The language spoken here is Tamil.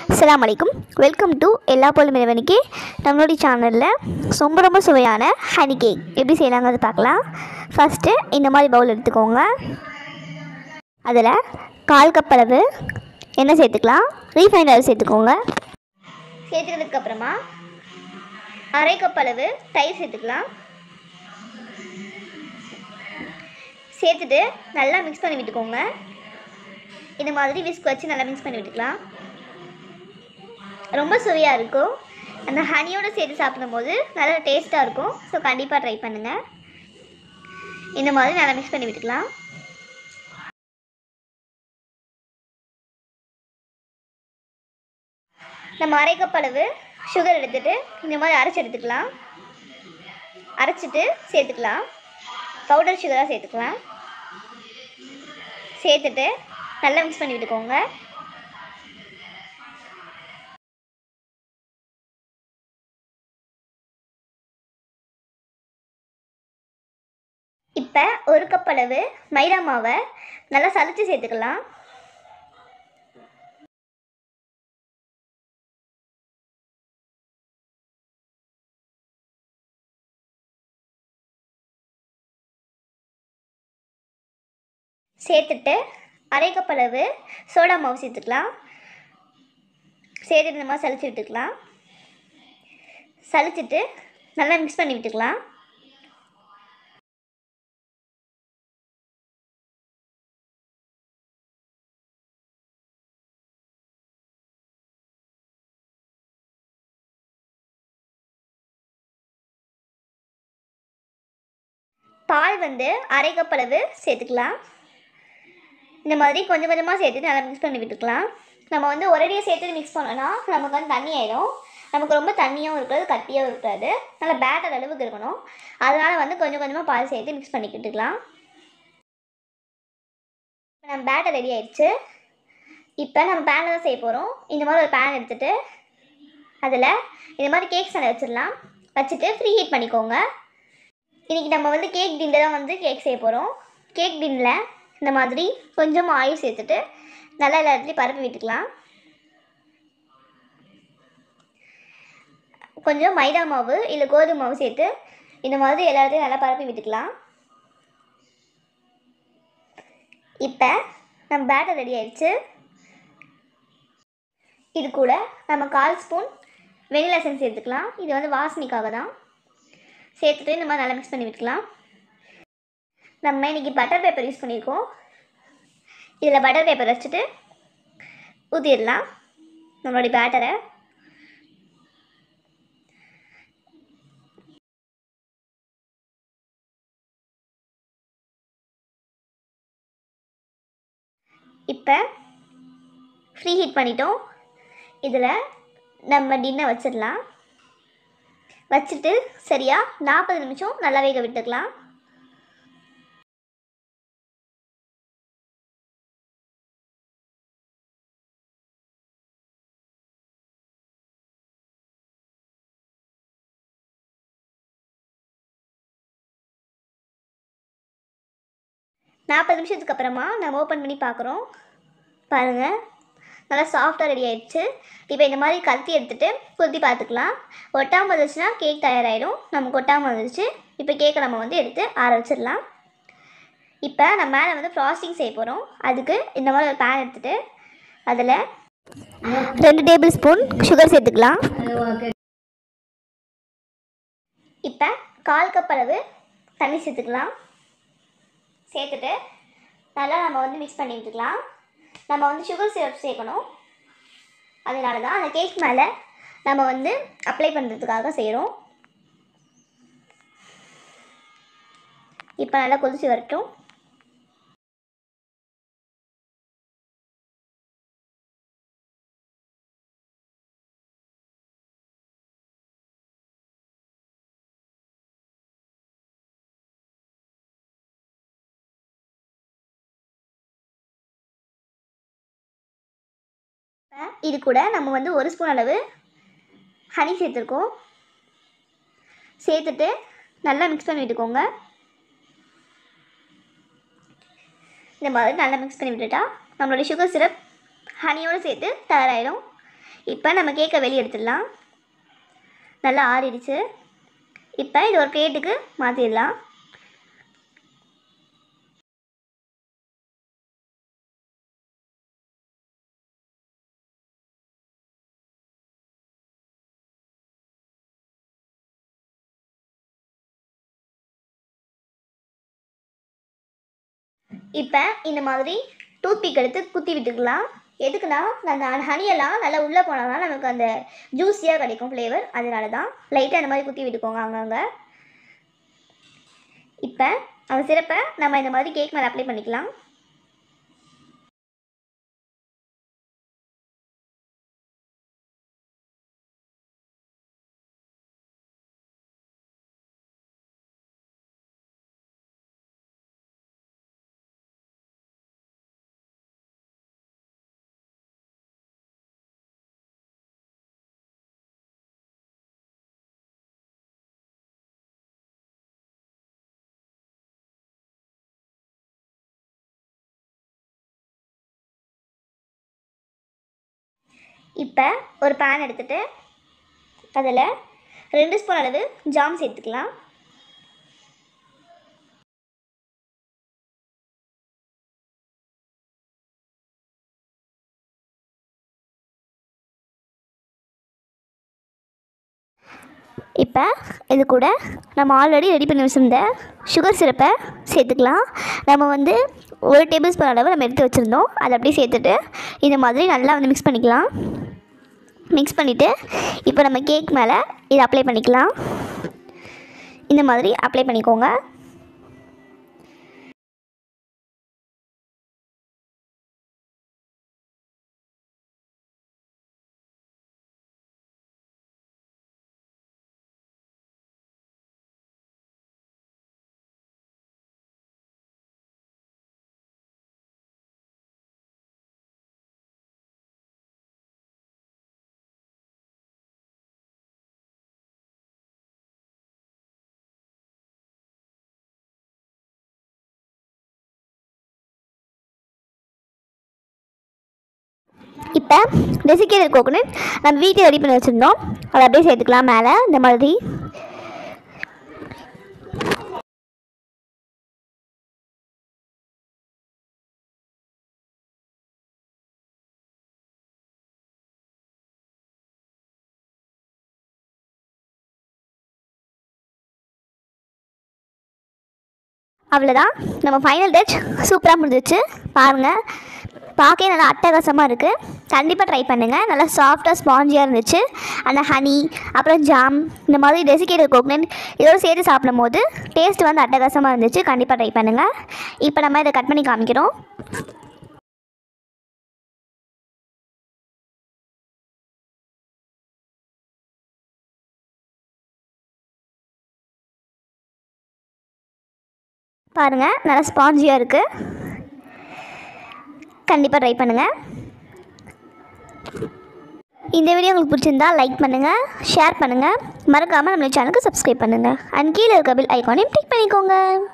அஸ்ஸலாமு அலைக்கும் வெல்கம் டு எல்லா பொருளும் இறைவனுக்கு நம்மளுடைய சேனலில் ரொம்ப ரொம்ப சுவையான ஹனி கேக் எப்படி செய்யலாங்கிறது பார்க்கலாம் ஃபஸ்ட்டு இந்த மாதிரி பவுல் எடுத்துக்கோங்க அதில் கால் கப் அளவு எண்ணெய் சேர்த்துக்கலாம் ரீஃபைண்ட் ஆயில் சேர்த்துக்கோங்க சேர்த்துக்கிறதுக்கு அப்புறமா அரை கப் அளவு தயிர் சேர்த்துக்கலாம் சேர்த்துட்டு நல்லா மிக்ஸ் பண்ணி விட்டுக்கோங்க இந்த மாதிரி விஸ்க் வச்சு நல்லா மிக்ஸ் பண்ணி விட்டுக்கலாம் ரொம்ப சுவையாக இருக்கும் அந்த ஹனியோட சேர்த்து சாப்பிடும்போது நல்லா டேஸ்ட்டாக இருக்கும் ஸோ கண்டிப்பாக ட்ரை பண்ணுங்கள் இந்த மாதிரி நல்லா மிக்ஸ் பண்ணி விட்டுக்கலாம் நம்ம அரை கப் அளவு சுகர் எடுத்துட்டு இந்த மாதிரி அரைச்சி எடுத்துக்கலாம் அரைச்சிட்டு சேர்த்துக்கலாம் பவுடர் சுகராக சேர்த்துக்கலாம் சேர்த்துட்டு நல்லா மிக்ஸ் பண்ணி விட்டுக்கோங்க இப்போ ஒரு கப் அளவு மைதா மாவை நல்லா சலிச்சு சேர்த்துக்கலாம் சேர்த்துட்டு அரை கப் அளவு சோடா மாவு சேர்த்துக்கலாம் சேர்த்துட்டு இந்த மாதிரி சலிச்சு விட்டுக்கலாம் சலிச்சிட்டு நல்லா மிக்ஸ் பண்ணி விட்டுக்கலாம் பால் வந்து அரை கப் அளவு சேர்த்துக்கலாம் இந்த மாதிரி கொஞ்சம் கொஞ்சமாக சேர்த்துட்டு நல்லா மிக்ஸ் பண்ணி விட்டுக்கலாம் நம்ம வந்து ஒரேடியாக சேர்த்து மிக்ஸ் பண்ணோன்னா நமக்கு வந்து தண்ணி ஆயிடும் நமக்கு ரொம்ப தண்ணியாகவும் இருக்காது கட்டியாகவும் இருக்காது நல்லா பேட்டர் அளவுக்கு இருக்கணும் அதனால் வந்து கொஞ்சம் கொஞ்சமாக பால் சேர்த்து மிக்ஸ் பண்ணிக்கிட்டுக்கலாம் இப்போ நம்ம பேட்டர் ரெடி ஆயிடுச்சு இப்போ நம்ம பேனில் தான் செய்ய போகிறோம் இந்த மாதிரி ஒரு பேன் எடுத்துகிட்டு அதில் இந்த மாதிரி கேக் ஸ்டாண்ட் வச்சிடலாம் வச்சுட்டு ஃப்ரீ ஹீட் பண்ணிக்கோங்க இன்றைக்கி நம்ம வந்து கேக் டின்னில் தான் வந்து கேக் செய்ய போகிறோம் கேக் டின்னில் இந்த மாதிரி கொஞ்சம் ஆயில் சேர்த்துட்டு நல்லா எல்லா இடத்துலையும் பரப்பி விட்டுக்கலாம் கொஞ்சம் மைதா மாவு இல்லை கோதுமை மாவு சேர்த்து இந்த மாதிரி எல்லா இடத்துலையும் நல்லா பரப்பி விட்டுக்கலாம் இப்போ நம்ம பேட்டர் ரெடி ஆயிடுச்சு இது கூட நம்ம கால் ஸ்பூன் வெனிலா எசன்ஸ் சேர்த்துக்கலாம் இது வந்து வாசனைக்காக தான் சேர்த்துட்டு இந்த மாதிரி நல்லா மிக்ஸ் பண்ணி விட்டுக்கலாம் நம்ம இன்றைக்கி பட்டர் பேப்பர் யூஸ் பண்ணியிருக்கோம் இதில் பட்டர் பேப்பர் வச்சுட்டு ஊற்றிடலாம் நம்மளுடைய பேட்டரை இப்போ ஃப்ரீ ஹீட் பண்ணிட்டோம் இதில் நம்ம டின்னை வச்சிடலாம் வச்சுட்டு சரியா நாற்பது நிமிஷம் நல்லா வேக விட்டுக்கலாம் நாற்பது நிமிஷத்துக்கு அப்புறமா நம்ம ஓப்பன் பண்ணி பார்க்குறோம் பாருங்கள் நல்லா சாஃப்டாக ரெடி ஆயிடுச்சு இப்போ இந்த மாதிரி கத்தி எடுத்துகிட்டு குத்தி பார்த்துக்கலாம் ஒட்டாமல் வந்துச்சுன்னா கேக் தயாராகிடும் நமக்கு ஒட்டாமல் வந்துருச்சு இப்போ கேக்கை நம்ம வந்து எடுத்து ஆற வச்சிடலாம் இப்போ நம்ம மேலே வந்து ஃப்ராஸ்டிங் செய்ய போகிறோம் அதுக்கு இந்த மாதிரி ஒரு பேன் எடுத்துகிட்டு அதில் ரெண்டு டேபிள் ஸ்பூன் சுகர் சேர்த்துக்கலாம் இப்போ கால் கப் அளவு தண்ணி சேர்த்துக்கலாம் சேர்த்துட்டு நல்லா நம்ம வந்து மிக்ஸ் பண்ணி விட்டுக்கலாம் நம்ம வந்து சுகர் சிரப் சேர்க்கணும் அதனால தான் அந்த கேக் மேலே நம்ம வந்து அப்ளை பண்ணுறதுக்காக செய்கிறோம் இப்போ நல்லா கொதிச்சு வரட்டும் இது கூட நம்ம வந்து ஒரு ஸ்பூன் அளவு ஹனி சேர்த்துருக்கோம் சேர்த்துட்டு நல்லா மிக்ஸ் பண்ணி விட்டுக்கோங்க இந்த மாதிரி நல்லா மிக்ஸ் பண்ணி விட்டுட்டா நம்மளுடைய சுகர் சிரப் ஹனியோடு சேர்த்து தயாராகிடும் இப்போ நம்ம கேக்கை வெளியே எடுத்துடலாம் நல்லா ஆறிடுச்சு இப்போ இது ஒரு பிளேட்டுக்கு மாற்றிடலாம் இப்போ இந்த மாதிரி டூத்பிக் எடுத்து குத்தி விட்டுக்கலாம் எதுக்குன்னா அந்த ஹனியெல்லாம் நல்லா உள்ளே போனால் தான் நமக்கு அந்த ஜூஸியாக கிடைக்கும் ஃப்ளேவர் அதனால தான் லைட்டாக இந்த மாதிரி குத்தி விட்டுக்கோங்க அங்கங்கே இப்போ அந்த சிறப்பை நம்ம இந்த மாதிரி கேக் மேலே அப்ளை பண்ணிக்கலாம் இப்போ ஒரு பேன் எடுத்துட்டு அதில் ரெண்டு ஸ்பூன் அளவு ஜாம் சேர்த்துக்கலாம் இப்போ இது கூட நம்ம ஆல்ரெடி ரெடி பண்ணி வச்சுருந்த சுகர் சிரப்பை சேர்த்துக்கலாம் நம்ம வந்து ஒரு டேபிள் ஸ்பூன் அளவு நம்ம எடுத்து வச்சுருந்தோம் அதை அப்படியே சேர்த்துட்டு இந்த மாதிரி நல்லா வந்து மிக்ஸ் பண்ணிக்கலாம் மிக்ஸ் பண்ணிவிட்டு இப்போ நம்ம கேக் மேலே இதை அப்ளை பண்ணிக்கலாம் இந்த மாதிரி அப்ளை பண்ணிக்கோங்க இப்போ டெசிகேட்டட் கோகோனட் நம்ம வீட்டில் ரெடி பண்ணி வச்சுருந்தோம் அதை அப்படியே சேர்த்துக்கலாம் மேலே இந்த மாதிரி அவ்வளோதான் நம்ம ஃபைனல் டச் சூப்பராக முடிஞ்சிச்சு பாருங்கள் பார்க்கவே நல்லா அட்டகாசமாக இருக்குது கண்டிப்பாக ட்ரை பண்ணுங்கள் நல்லா சாஃப்டாக ஸ்பாஞ்சியாக இருந்துச்சு அந்த ஹனி அப்புறம் ஜாம் இந்த மாதிரி டெசிகேட்டட் கோகனட் இதோட சேர்த்து சாப்பிடும் போது டேஸ்ட் வந்து அட்டகாசமாக இருந்துச்சு கண்டிப்பாக ட்ரை பண்ணுங்கள் இப்போ நம்ம இதை கட் பண்ணி காமிக்கிறோம் பாருங்கள் நல்லா ஸ்பாஞ்சியாக இருக்குது கண்டிப்பாக ட்ரை பண்ணுங்கள் இந்த வீடியோ உங்களுக்கு பிடிச்சிருந்தா லைக் பண்ணுங்கள் ஷேர் பண்ணுங்கள் மறக்காமல் நம்மளோட சேனலுக்கு சப்ஸ்கிரைப் பண்ணுங்கள் அண்ட் கீழே இருக்க பில் ஐக்கானையும் கிளிக் பண்ணிக்கோங்க